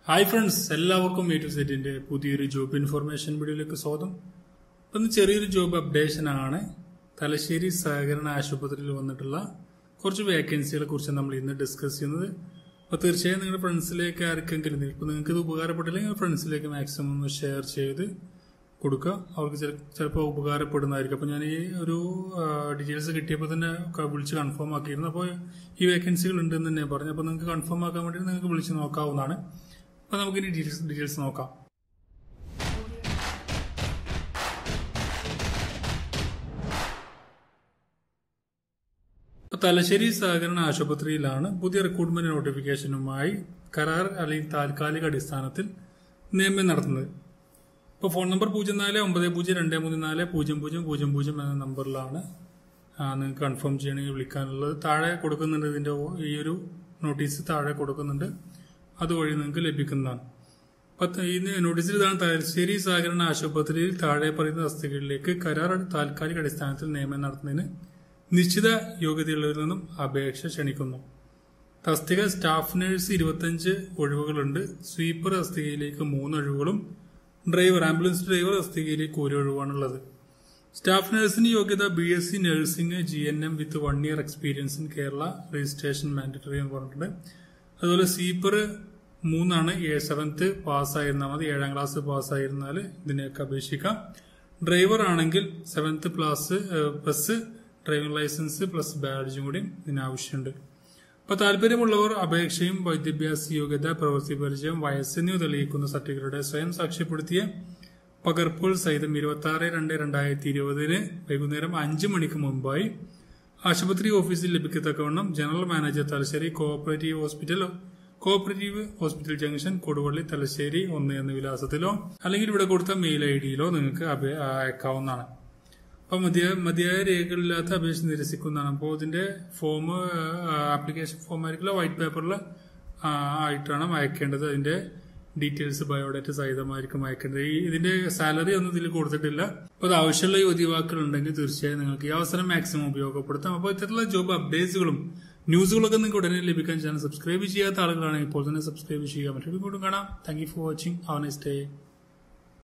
hi friends എല്ലാവർക്കും A to സെറ്റിന്റെ പുതിയൊരു ജോബ് ഇൻഫർമേഷൻ വീഡിയോയിലേക്ക് സ്വാഗതം ഇപ്പം ഇന്ന് ചെറിയൊരു ജോബ് അപ്ഡേഷൻ ആണ് തലശ്ശേരി സഹകരണ ആശുപത്രിയിൽ വന്നിട്ടുള്ള കുറച്ച് വേക്കൻസികളെ കുറിച്ച് നമ്മൾ ഇന്ന് ഡിസ്കസ് ചെയ്യുന്നത് അപ്പോൾ തീർച്ചയായും നിങ്ങളുടെ ഫ്രണ്ട്സിലേക്ക് ആർക്കെങ്കിലും ഇപ്പോൾ നിങ്ങൾക്ക് ഇത് ഉപകാരപ്പെട്ടില്ലെങ്കിൽ ഫ്രണ്ട്സിലേക്ക് മാക്സിമം ഒന്ന് ഷെയർ ചെയ്ത് കൊടുക്കുക അവർക്ക് ചില ചിലപ്പോൾ ഉപകാരപ്പെടുന്നതായിരിക്കും അപ്പോൾ ഞാൻ ഈ ഒരു ഡീറ്റെയിൽസ് കിട്ടിയപ്പോൾ തന്നെ ക- വിളിച്ച് കൺഫേം ആക്കിയിരുന്നു അപ്പോൾ ഈ വേക്കൻസികൾ ഉണ്ടെന്ന് തന്നെ പറഞ്ഞു അപ്പോൾ നിങ്ങൾക്ക് കൺഫേം ആക്കാൻ വേണ്ടി നിങ്ങൾക്ക് വിളിച്ച് നോക്കാവുന്നതാണ് അപ്പോൾ നമുക്ക് ഇനി ഡീറ്റെയിൽസ് ഡീറ്റെയിൽസ് നോക്കാം ഇപ്പോൾ തലശ്ശേരി സഹകരണ ആശുപത്രിയിലാണ് പുതിയ റിക്രൂട്ട്മെന്റ് നോട്ടിഫിക്കേഷനുമായി കരാർ അല്ലെങ്കിൽ താൽക്കാലിക അടിസ്ഥാനത്തിൽ നിയമനം നടത്തുന്നത് ഇപ്പോൾ ഫോൺ നമ്പർ പൂജ്യം നാല് ഒമ്പത് പൂജ്യം രണ്ട് മൂന്ന് നാല് പൂജ്യം പൂജ്യം പൂജ്യം പൂജ്യം എന്ന നമ്പറിലാണ് ആ, നിങ്ങൾക്ക് കൺഫേം ചെയ്യണമെങ്കിൽ വിളിക്കാനുള്ളത് താഴെ കൊടുക്കുന്നുണ്ട് ഇതിന്റെ ഓ- ഈ ഒരു നോട്ടീസ് താഴെ കൊടുക്കുന്നുണ്ട് അതുവഴി നിങ്ങൾക്ക് ലഭിക്കുന്നതാണ് പത്ത് ഈ നോട്ടീസിൽ ഇതാണ് തലശ്ശേരി സഹകരണ ആശുപത്രിയിൽ താഴെ പറയുന്ന തസ്തികകളിലേക്ക് കരാർ താൽക്കാലിക അടിസ്ഥാനത്തിൽ നിയമനം നടത്തുന്നതിന് നിശ്ചിത യോഗ്യതയുള്ളവരിൽ നിന്നും അപേക്ഷ ക്ഷണിക്കുന്നു തസ്തിക സ്റ്റാഫ് നഴ്സ് ഇരുപത്തഞ്ച് ഒഴിവുകളുണ്ട് സ്വീപ്പർ തസ്തികയിലേക്ക് മൂന്ന് ഒഴിവുകളും ഡ്രൈവർ ആംബുലൻസ് ഡ്രൈവർ തസ്തികയിലേക്ക് ഒരു ഒഴിവാണുള്ളത് സ്റ്റാഫ് നഴ്സിന് യോഗ്യത B S C nursing G N M with one year experience in Kerala registration mandatory എന്ന് പറഞ്ഞിട്ടുണ്ട് അതുപോലെ സ്വീപ്പർ മൂന്നാണ് സെവൻത്ത് പാസ്സായിരുന്നാൽ മതി ഏഴാം ക്ലാസ് പാസ്സായിരുന്നാൽ ഇതിനെയൊക്കെ അപേക്ഷിക്കാം ഡ്രൈവർ ആണെങ്കിൽ seventh plus plus driving licence plus ബാഡ്ജും കൂടി ഇതിന് ആവശ്യമുണ്ട് അപ്പൊ താല്പര്യമുള്ളവർ അപേക്ഷയും വിദ്യാഭ്യാസ യോഗ്യത പ്രവൃത്തി പരിചയം വയസ്സ് എന്നിവ തെളിയിക്കുന്ന സർട്ടിഫിക്കറ്റുടെ സ്വയം സാക്ഷ്യപ്പെടുത്തിയ പകർപ്പുകൾ സഹിതം ഇരുപത്തി ആറ് രണ്ട് രണ്ടായിരത്തി ഇരുപതിന് വൈകുന്നേരം അഞ്ച് മണിക്ക് മുമ്പായി ആശുപത്രി ഓഫീസിൽ ലഭിക്കത്തക്കവണ്ണം general manager Thalassery cooperative hospital cooperative hospital junction Koduvally Thalassery ഒന്ന് എന്ന വിലാസത്തിലോ അല്ലെങ്കിൽ ഇവിടെ കൊടുത്ത മെയിൽ ഐ ഡിയിലോ നിങ്ങൾക്ക് അപേ- അയക്കാവുന്നതാണ് അപ്പൊ മതിയായ മതിയായ രേഖകളില്ലാത്ത അപേക്ഷ നിരസിക്കുന്നതാണ് അപ്പോൾ ഇതിന്റെ ഫോം ആപ്ലിക്കേഷൻ ഫോം ആയിരിക്കില്ല വൈറ്റ് പേപ്പറിൽ ആയിട്ടാണ് അയക്കേണ്ടത് അതിന്റെ ഡീറ്റെയിൽസ് ബയോഡാറ്റ സഹിതമായിരിക്കും അയക്കേണ്ടത് ഈ ഇതിന്റെ സാലറി ഒന്നും ഇതിൽ കൊടുത്തിട്ടില്ല അപ്പോൾ അത് ആവശ്യമുള്ള യുവതിവാക്കൾ ഉണ്ടെങ്കിൽ തീർച്ചയായും നിങ്ങൾക്ക് ഈ അവസരം മാക്സിമം ഉപയോഗപ്പെടുത്താം അപ്പോൾ ഇത്തരത്തിലുള്ള ജോബ് അപ്ഡേറ്റ്സുകളും ന്യൂസുകളൊക്കെ നിങ്ങൾക്ക് ഉടനെ ലഭിക്കാൻ ചാനൽ സബ്സ്ക്രൈബ് ചെയ്യാത്ത ആളുകളാണെങ്കിൽ ഇപ്പോൾ തന്നെ സബ്സ്ക്രൈബ് ചെയ്യുക മറ്റൊരു കൂട്ടും കാണാം thank you for watching have nice day